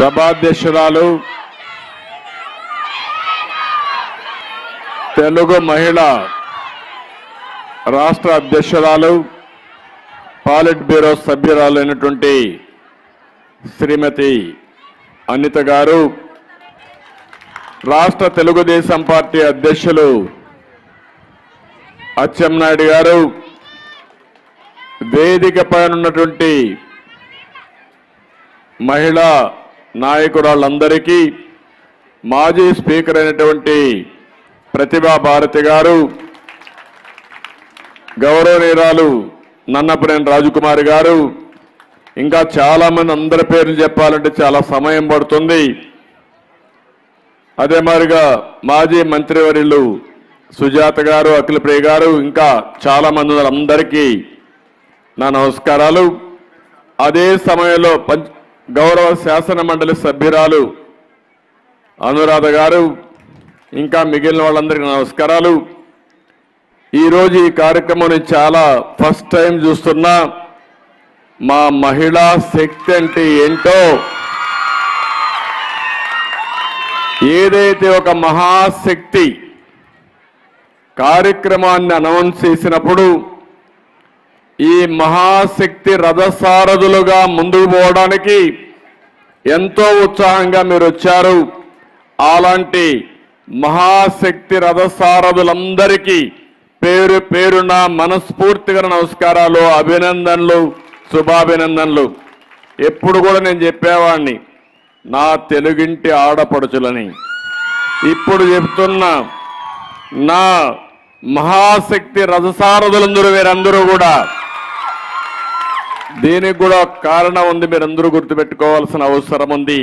సభాధ్యక్షురాలు తెలుగు మహిళ రాష్ట్ర అధ్యక్షురాలు పాలిట్ బ్యూరో సభ్యురాలైనటువంటి శ్రీమతి అనిత గారు రాష్ట్ర తెలుగుదేశం పార్టీ అధ్యక్షులు అచ్చెన్నాయుడు గారు వేదిక పైన ఉన్నటువంటి మహిళా నాయకురాళ్ళందరికీ మాజీ స్పీకర్ అయినటువంటి ప్రతిభా భారతి గారు గౌరవనీయురాలు నన్నపనేని రాజకుమారి గారు ఇంకా చాలా మంది అందరి పేర్లు చెప్పాలంటే చాలా సమయం పడుతుంది అదే మాదిరిగా మాజీ మంత్రివర్యులు సుజాత గారు అఖిలప్రియ గారు ఇంకా చాలా మంది ఉన్నారు అందరికీ నా నమస్కారాలు అదే సమయంలో పంచ గౌరవ శాసన మండలి సభ్యురాలు అనురాధ గారు ఇంకా మిగిలిన వాళ్ళందరికీ నమస్కారాలు ఈరోజు ఈ కార్యక్రమం నేను చాలా ఫస్ట్ టైం చూస్తున్నా మా మహిళా శక్తి అంటే ఏంటో ఏదైతే ఒక మహాశక్తి కార్యక్రమాన్ని అనౌన్స్ చేసినప్పుడు ఈ మహాశక్తి రథసారథులుగా ముందుకు పోవడానికి ఎంతో ఉత్సాహంగా మీరు వచ్చారు అలాంటి మహాశక్తి రథసారథులందరికీ పేరు పేరున మనస్ఫూర్తిగా నమస్కారాలు అభినందనలు శుభాభినందనలు ఎప్పుడు కూడా నేను చెప్పేవాడిని నా తెలుగింటి ఆడపడుచులని ఇప్పుడు చెప్తున్నా నా మహాశక్తి రథసారథులందరూ వీరందరూ కూడా దీనికి కూడా ఒక కారణం ఉంది మీరందరూ గుర్తుపెట్టుకోవాల్సిన అవసరం ఉంది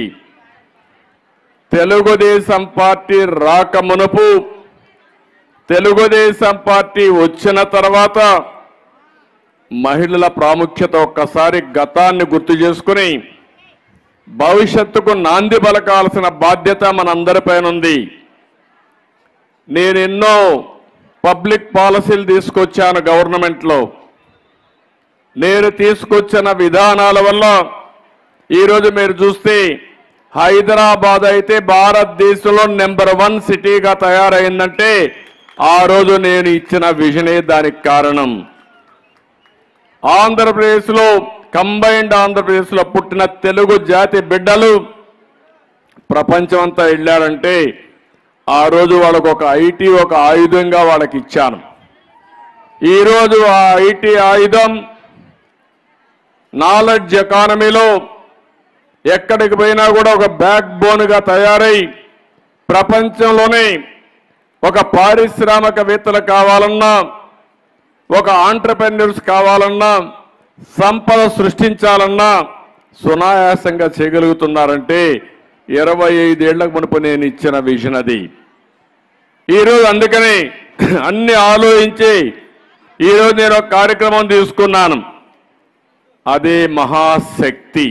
తెలుగుదేశం పార్టీ రాక మునుపు తెలుగుదేశం పార్టీ వచ్చిన తర్వాత మహిళల ప్రాముఖ్యత ఒక్కసారి గతాన్ని గుర్తు చేసుకుని భవిష్యత్తుకు నాంది పలకాల్సిన బాధ్యత మనందరిపైన ఉంది నేను ఎన్నో పబ్లిక్ పాలసీలు తీసుకొచ్చాను గవర్నమెంట్లో నేను తీసుకొచ్చిన విధానాల వల్ల ఈరోజు మీరు చూస్తే హైదరాబాద్ అయితే భారతదేశంలో నెంబర్ వన్ సిటీగా తయారైందంటే ఆ రోజు నేను ఇచ్చిన విజనే దానికి కారణం ఆంధ్రప్రదేశ్లో కంబైన్డ్ ఆంధ్రప్రదేశ్లో పుట్టిన తెలుగు జాతి బిడ్డలు ప్రపంచమంతా వెళ్ళారంటే ఆ రోజు వాళ్ళకు ఒక ఐటీ ఒక ఆయుధంగా వాళ్ళకి ఇచ్చాను ఈరోజు ఆ ఐటీ ఆయుధం నాలెడ్జ్ ఎకానమీలో ఎక్కడికి పోయినా కూడా ఒక బ్యాక్ బోన్గా తయారై ప్రపంచంలోనే ఒక పారిశ్రామికవేత్తలు కావాలన్నా ఒక ఆంటర్ప్రెన్యూర్స్ కావాలన్నా సంపద సృష్టించాలన్నా సునాయాసంగా చేయగలుగుతున్నారంటే ఇరవై ఐదేళ్లకు మునుపు నేను ఇచ్చిన విజన్ అది ఈరోజు అందుకని అన్ని ఆలోచించి ఈరోజు నేను ఒక కార్యక్రమం తీసుకున్నాను అదే మహాశక్తి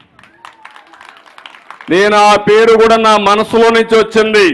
నేను ఆ పేరు కూడా నా మనసులో నుంచి వచ్చింది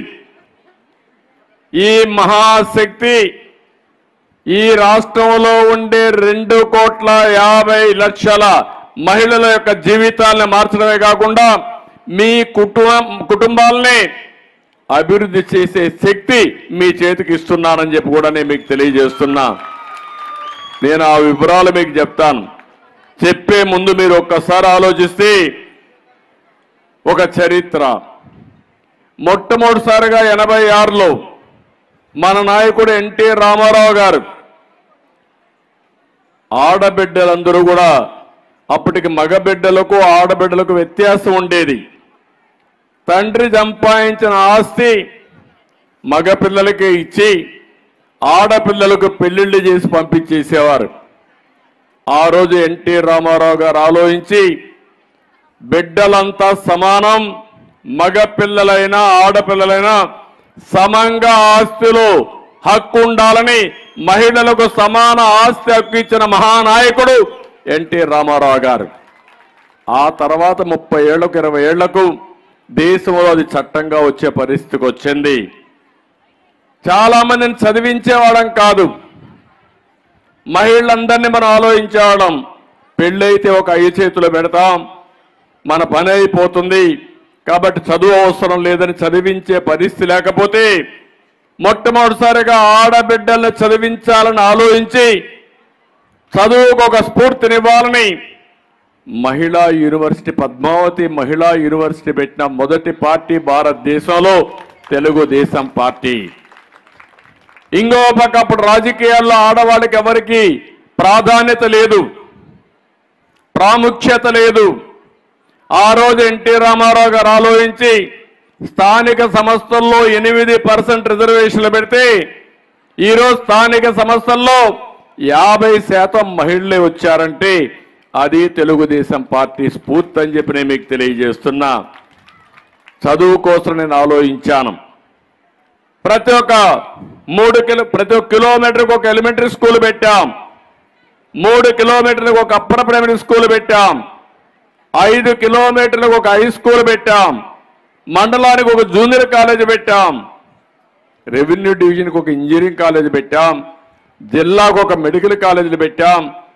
ఈ మహాశక్తి ఈ రాష్ట్రంలో ఉండే రెండు కోట్ల యాభై లక్షల మహిళల యొక్క జీవితాలను మార్చడమే కాకుండా మీ కుటుంబం కుటుంబాలని అభివృద్ధి చేసే శక్తి మీ చేతికి ఇస్తున్నానని చెప్పి కూడా నేను మీకు తెలియజేస్తున్నా నేను ఆ వివరాలు మీకు చెప్తాను చెప్పే ముందు మీరు ఒక్కసారి ఆలోచిస్తే ఒక చరిత్ర మొట్టమొదటిసారిగా ఎనభై ఆరులో మన నాయకుడు ఎన్టీ రామారావు గారు ఆడబిడ్డలందరూ కూడా అప్పటికి మగబిడ్డలకు ఆడబిడ్డలకు వ్యత్యాసం ఉండేది తండ్రి సంపాదించిన ఆస్తి మగపిల్లలకి ఇచ్చి ఆడపిల్లలకు పెళ్లిళ్ళు చేసి పంపించేసేవారు ఆ రోజు ఎన్టీ రామారావు గారు ఆలోచించి బిడ్డలంతా సమానం మగ పిల్లలైనా ఆడపిల్లలైనా సమంగా ఆస్తిలో హక్కు ఉండాలని మహిళలకు సమాన ఆస్తి హక్కు ఇచ్చిన మహానాయకుడు ఎన్టీ రామారావు గారు ఆ తర్వాత ముప్పై ఏళ్లకు ఇరవై ఏళ్లకు దేశంలో అది చట్టంగా వచ్చే పరిస్థితికి వచ్చింది చాలా మందిని చదివించేవాడం కాదు మహిళలందరినీ మనం ఆలోచించేవాళ్ళం పెళ్ళైతే ఒక ఐదు చేతులు పెడతాం మన పని అయిపోతుంది కాబట్టి చదువు అవసరం లేదని చదివించే పరిస్థితి లేకపోతే మొట్టమొదటిసారిగా ఆడబిడ్డల్ని చదివించాలని ఆలోచించి చదువుకు ఒక స్ఫూర్తినివ్వాలని మహిళా యూనివర్సిటీ పద్మావతి మహిళా యూనివర్సిటీ పెట్టిన మొదటి పార్టీ భారతదేశంలో తెలుగుదేశం పార్టీ ఇంకో పక్క అప్పుడు రాజకీయాల్లో ఆడవాళ్ళకి ఎవరికి ప్రాధాన్యత లేదు ప్రాముఖ్యత లేదు ఆ రోజు ఎన్టీ రామారావు గారు ఆలోచించి స్థానిక సంస్థల్లో ఎనిమిది పర్సెంట్ రిజర్వేషన్లు పెడితే ఈరోజు స్థానిక సంస్థల్లో యాభై శాతం మహిళలే వచ్చారంటే అది తెలుగుదేశం పార్టీ స్ఫూర్తి అని చెప్పి నేను మీకు తెలియజేస్తున్నా చదువు కోసం నేను ఆలోచించాను ప్రతి ఒక్క మూడు కిలో ప్రతి ఒక్క కిలోమీటర్కి ఒక ఎలిమెంటరీ స్కూల్ పెట్టాం మూడు కిలోమీటర్లకు ఒక అప్పర్ ప్రైమరీ స్కూల్ పెట్టాం ఐదు కిలోమీటర్లకు ఒక హై స్కూల్ పెట్టాం మండలానికి ఒక జూనియర్ కాలేజ్ పెట్టాం రెవెన్యూ డివిజన్కి ఒక ఇంజనీరింగ్ కాలేజ్ పెట్టాం జిల్లాకు ఒక మెడికల్ కాలేజీలు పెట్టాం